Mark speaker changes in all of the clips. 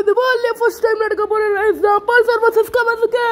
Speaker 1: இந்த வேர்ல்ட்ல first time நடக்க போற ரேஸ் தான் Pulsar versus Kawasaki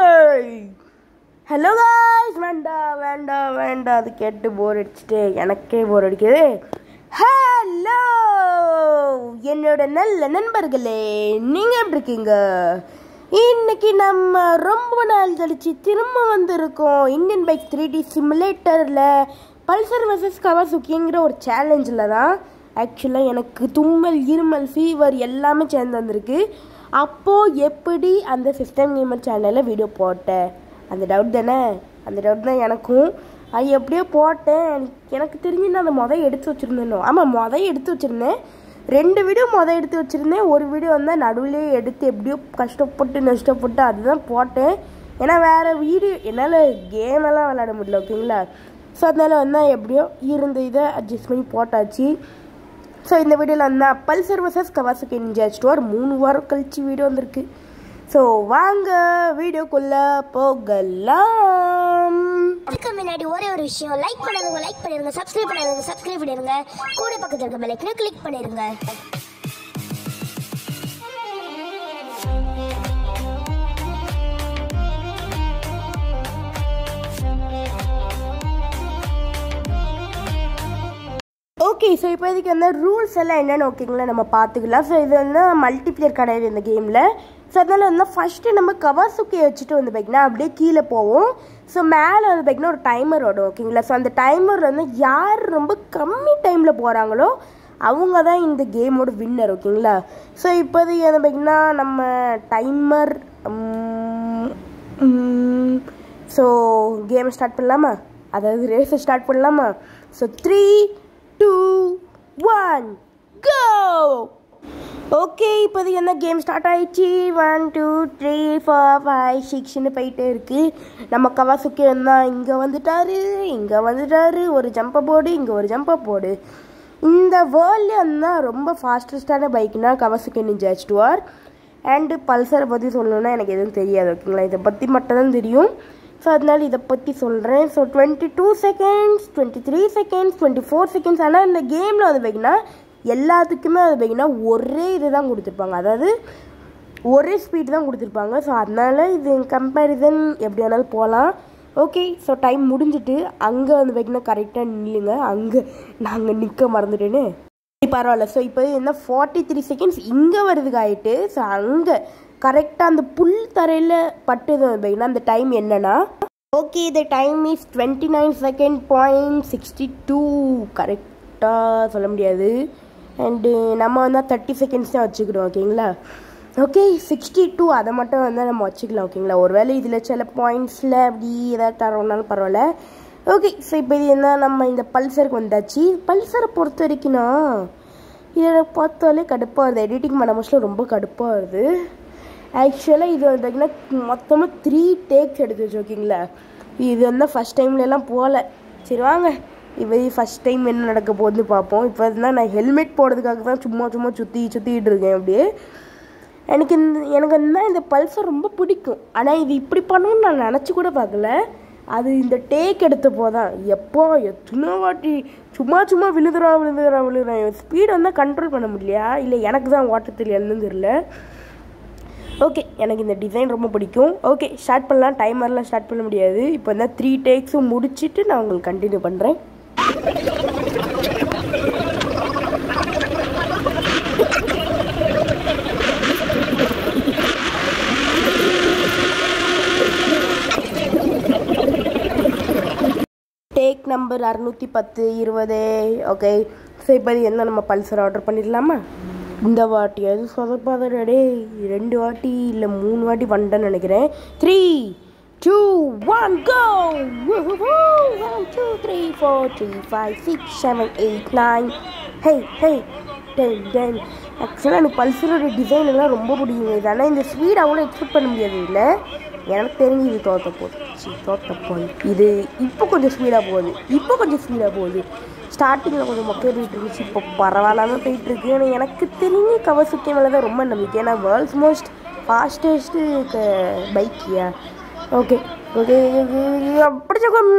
Speaker 1: hello guys வேண்டாம் வேண்டாம் வேண்டாம் அது கேட்டு போர் அடிச்சுட்டு எனக்கே போர் அடிக்குது ஹலோ என்னோட நல்ல நண்பர்களே நீங்கள் எப்படி இருக்கீங்க இன்னைக்கு நம்ம ரொம்ப நாள் கழிச்சு திரும்ப வந்திருக்கோம் இந்தியன் பைக் த்ரீ டி சிமுலேட்டரில் பல்சர் வர்சஸ் கவாசுக்கிங்கிற ஒரு சேலஞ்சில் தான் ஆக்சுவலாக எனக்கு தும்மல் இருமல் ஃபீவர் எல்லாமே சேர்ந்து வந்திருக்கு அப்போது எப்படி அந்த சிஸ்டம் கேமர் சேனலில் வீடியோ போட்டேன் அந்த டவுட் தானே அந்த டவுட் தான் எனக்கும் அது எப்படியோ போட்டேன் எனக்கு எனக்கு தெரிஞ்சு நான் அந்த மொதல் எடுத்து வச்சுருந்தேனோ ஆமாம் மொதல் எடுத்து வச்சுருந்தேன் ரெண்டு வீடியோ மொதல் எடுத்து வச்சுருந்தேன் ஒரு வீடியோ வந்து நடுவுலேயே எடுத்து எப்படியோ கஷ்டப்பட்டு நஷ்டப்பட்டு அதுதான் போட்டேன் ஏன்னா வேறு வீடியோ என்னால் கேம் எல்லாம் விளையாட முடியல ஓகேங்களா ஸோ அதனால் வந்து எப்படியோ இருந்த இதை அட்ஜஸ்ட் பண்ணி போட்டாச்சு ஸோ இந்த வீடியோவில் வந்து Pulsar versus Kawasaki Ninja store மூணு வாரம் கழிச்சு வீடியோ வந்திருக்கு ஸோ வாங்க வீடியோக்குள்ளே போகலாம்
Speaker 2: அதுக்கு முன்னாடி ஒரே ஒரு விஷயம் லைக் பண்ணாதவங்க லைக் பண்ணிருங்க சப்ஸ்கிரைப் பண்ணாதவங்க சப்ஸ்கிரைப் பண்ணிருங்க கூட பக்கத்துல இருக்க பெல் ஐக்கனை கிளிக் பண்ணிருங்க
Speaker 1: ஓகே ஸோ இப்போ இதுக்கு வந்து ரூல்ஸ் எல்லாம் என்னென்னு ஓகேங்களா நம்ம பார்த்துக்கலாம் ஸோ இது வந்து மல்டிப்ளேயர் கிடையாது இந்த கேமில் ஸோ அதனால் வந்து ஃபஸ்ட்டு நம்ம கவாசுக்கியை வச்சுட்டு வந்து பார்த்தீங்கன்னா அப்படியே கீழே போவோம் ஸோ மேலே வந்து பார்த்தீங்கன்னா ஒரு டைமர் ஓடும் ஓகேங்களா ஸோ அந்த டைமர் வந்து யார் ரொம்ப கம்மி டைமில் போகிறாங்களோ அவங்க தான் இந்த கேமோட வின்னர் ஓகேங்களா ஸோ இப்போதைக்கு வந்து பார்த்தீங்கன்னா நம்ம டைமர் ஸோ கேமை ஸ்டார்ட் பண்ணலாமா அதாவது ரேஸை ஸ்டார்ட் பண்ணலாமா so three two one go okay இப்போதைக்கு என்ன கேம் ஸ்டார்ட் ஆயிடுச்சு one two three four five சிக்ஸ்னு போயிட்டே இருக்கு நம்ம கவாசுக்கி வந்தால் இங்கே வந்துட்டாரு இங்கே வந்துட்டாரு ஒரு ஜம்பை போடு இங்கே ஒரு ஜம்பை போடு இந்த வேர்ல்ட்ல இருந்தால் ரொம்ப ஃபாஸ்டஸ்டான பைக்னா கவாசுக்கி நிஞ்சா ஸ்டுவார் அண்டு பல்சரை பற்றி சொல்லணும்னா எனக்கு எதுவும் தெரியாது ஓகேங்களா இதை பற்றி மட்டும்தான் தெரியும் ஸோ அதனால இதை பற்றி சொல்கிறேன் so twenty two seconds twenty three seconds twenty four seconds ஆனால் இந்த கேமில் வந்து பார்த்தீங்கன்னா எல்லாத்துக்குமே அது பார்த்தீங்கன்னா ஒரே இது தான் கொடுத்துருப்பாங்க அதாவது ஒரே ஸ்பீட் தான் கொடுத்துருப்பாங்க ஸோ அதனால இது கம்பேரிசன் எப்படி வேணாலும் போகலாம் ஓகே ஸோ டைம் முடிஞ்சிட்டு அங்கே வந்து பார்த்தீங்கன்னா கரெக்டாக நில்லுங்க அங்கே நாங்கள் நிற்க மறந்துட்டேன்னு பரவாயில்ல ஸோ இப்போ என்ன ஃபார்ட்டி த்ரீ செகண்ட்ஸ் இங்கே வருதுக்கு ஆகிட்டு ஸோ அங்கே கரெக்டாக அந்த புல் தரையில் பட்டுது பார்த்தீங்கன்னா அந்த டைம் என்னன்னா okay the time is twenty nine second point sixty two கரெக்டாக சொல்ல முடியாது அண்டு நம்ம வந்து தேர்ட்டி செகண்ட்ஸ் தான் வச்சுக்கிறோம் ஓகேங்களா ஓகே சிக்ஸ்டி டூ அதை மட்டும் வந்து நம்ம வச்சுக்கலாம் ஓகேங்களா ஒருவேளை இதில் சில பாயிண்ட்ஸில் அப்படி ஏதாவது தரோம்னாலும் பரவாயில்ல ஓகே ஸோ இப்போ இது என்ன நம்ம இந்த பல்சருக்கு வந்தாச்சு பல்சரை பொறுத்த வரைக்கும்னா இது எனக்கு பார்த்தாலே கடுப்பாக வருது எடிட்டிங் பண்ண மோஸ்ட்ல ரொம்ப கடுப்பாக வருது ஆக்சுவலாக இது வந்து பார்த்தீங்கன்னா மொத்தமாக த்ரீ டேக்ஸ் எடுத்து வச்சு ஓகேங்களா இது வந்து ஃபஸ்ட் டைம்லலாம் போகல சரி வாங்க இப்போ ஃபஸ்ட் டைம் என்ன நடக்க போகுதுன்னு பார்ப்போம் இப்போ தான் நான் ஹெல்மெட் போடுறதுக்காக தான் சும்மா சும்மா சுற்றி சுற்றிக்கிட்டு இருக்கேன் அப்படியே எனக்கு இந்த எனக்கு வந்து இந்த பல்சர் ரொம்ப பிடிக்கும் ஆனால் இது இப்படி பண்ணணும்னு நான் நினச்சி கூட பார்க்கல அது இந்த டேக் எடுத்த போதான் எப்போ எத்தனை வாட்டி சும்மா சும்மா விழுதுறான் விழுதுறான் விழுதுறான் ஸ்பீட் வந்து கண்ட்ரோல் பண்ண முடியலையா இல்லை எனக்கு தான் ஓட்ட தெரியலன்னு தெரியல ஓகே எனக்கு இந்த டிசைன் ரொம்ப பிடிக்கும் ஓகே ஸ்டார்ட் பண்ணலாம் டைமர்லாம் ஸ்டார்ட் பண்ண முடியாது இப்போ வந்து த்ரீ டேக்ஸும் முடிச்சுட்டு நான் உங்களுக்கு கண்டினியூ பண்ணுறேன் டேக் நம்பர் அறுநூற்றி பத்து இருபது ஓகே ஸோ இப்போ இது என்ன நம்ம பல்சர் ஆர்டர் பண்ணிடலாமா இந்த வாட்டி அது சொதப்பாதடே ரெண்டு வாட்டி இல்லை மூணு வாட்டி வந்துட்டேன்னு நினைக்கிறேன் three two one go one two three four three five six seven eight nine hey hey ten ten ஆக்சுவலாக எனக்கு பல்சரோட டிசைன் எல்லாம் ரொம்ப பிடிக்கும் இது ஆனால் இந்த ஸ்பீட் அவ்வளோ எக்ஸ்பெக்ட் பண்ண முடியாது இல்லை எனக்கு தெரிஞ்சு இது தோத்த போகுது சரி தோத்த போகுது இது இப்போ கொஞ்சம் ஸ்பீடாக போகுது இப்போ கொஞ்சம் ஸ்பீடாக போகுது ஸ்டார்டிங்கில் கொஞ்சம் மொக்கைட்டு இருந்துச்சு இப்போ பரவாயில்லாமல் போயிட்டுருக்கு ஆனால் எனக்கு தெரிஞ்சு கவசுக்கே மேலே தான் ரொம்ப நம்பிக்கை ஏன்னா வேர்ல்ட்ஸ் மோஸ்ட் ஃபாஸ்டஸ்ட்டு பைக்கியா ஓகே ஓகே அப்படி சொல்லும்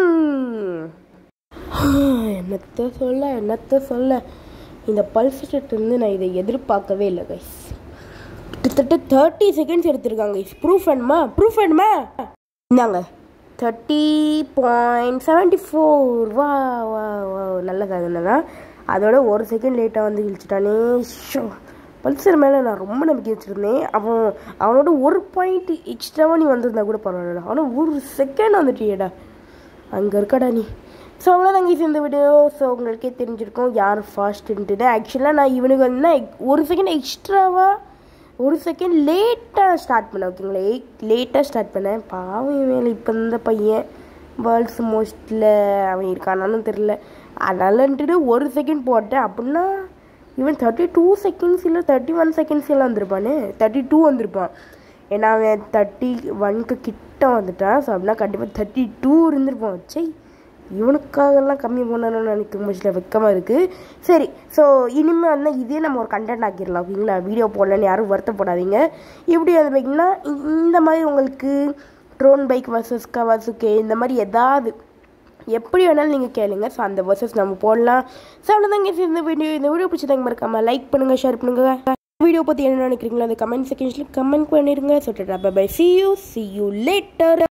Speaker 1: என்னத்த சொல்ல என்னத்த சொல்ல இந்த பல்ஸ் செட் வந்து நான் இதை எதிர்பார்க்கவே இல்லை கைஸ் கிட்டத்தட்ட தேர்ட்டி செகண்ட்ஸ் எடுத்திருக்காங்க ப்ரூஃப் வேணுமா ப்ரூஃப் வேணுமா இந்தாங்க தேர்ட்டி பாயிண்ட் செவன்ட்டி ஃபோர் வா வா வா நல்ல சாதனை தான் அதோட ஒரு செகண்ட் லேட்டாக வந்து இழிச்சிட்டானே ஷோ பல்சர் மேலே நான் ரொம்ப நம்பிக்கை வச்சுருந்தேன் அவன் அவனோட ஒரு பாயிண்ட் எக்ஸ்ட்ராவாக நீ வந்திருந்தா கூட பரவாயில்லடா ஆனால் ஒரு செகண்ட் வந்துட்டியேடா அங்கே இருக்கடா நீ ஸோ அவ்வளோதாங்க இந்த வீடியோ ஸோ உங்களுக்கே தெரிஞ்சிருக்கும் யார் ஃபாஸ்ட்டுன்ட்டு ஆக்சுவலாக நான் இவனுக்கு வந்து ஒரு செகண்ட் எக்ஸ்ட்ராவாக ஒரு செகண்ட் லேட்டாக ஸ்டார்ட் பண்ணேன் ஓகேங்களா லேட்டாக ஸ்டார்ட் பண்ணேன் பாவம் மேலே இப்போ இந்த பையன் வேர்ல்ட்ஸ் மோஸ்ட்டில் அவன் இருக்கானான்னு தெரில அதனாலன்ட்டு ஒரு செகண்ட் போட்டேன் அப்படின்னா இவன் தேர்ட்டி டூ செகண்ட்ஸ் இல்லை தேர்ட்டி ஒன் செகண்ட்ஸ் எல்லாம் வந்திருப்பானே தேர்ட்டி டூ வந்திருப்பான் ஏன்னா அவன் தேர்ட்டி ஒன்க்கு கிட்ட வந்துட்டான் ஸோ அப்படின்னா கண்டிப்பாக தேர்ட்டி டூ இருந்திருப்பான் சை இவனுக்காகலாம் கம்மி பண்ணணும்னு எனக்கு கொஞ்சம் வெக்கமாக இருக்குது சரி ஸோ இனிமேல் வந்து இதே நம்ம ஒரு கண்டென்ட் ஆக்கிடலாம் ஓகேங்களா வீடியோ போடலன்னு யாரும் வருத்தப்படாதீங்க இப்படி அது பார்த்தீங்கன்னா இந்த மாதிரி உங்களுக்கு ட்ரோன் பைக் வர்சஸ் கவாசுக்கே இந்த மாதிரி எதாவது எப்படி வேணாலும் நீங்கள் கேளுங்க ஸோ அந்த வர்சஸ் நம்ம போடலாம் ஸோ அவ்வளோதாங்க இந்த வீடியோ இந்த வீடியோ பிடிச்சதாங்க மறக்காமல் லைக் பண்ணுங்கள் ஷேர் பண்ணுங்கள் வீடியோ பற்றி என்ன நினைக்கிறீங்களோ அந்த கமெண்ட் செக்ஷனில் கமெண்ட் பண்ணிடுங்க so bye see you see you later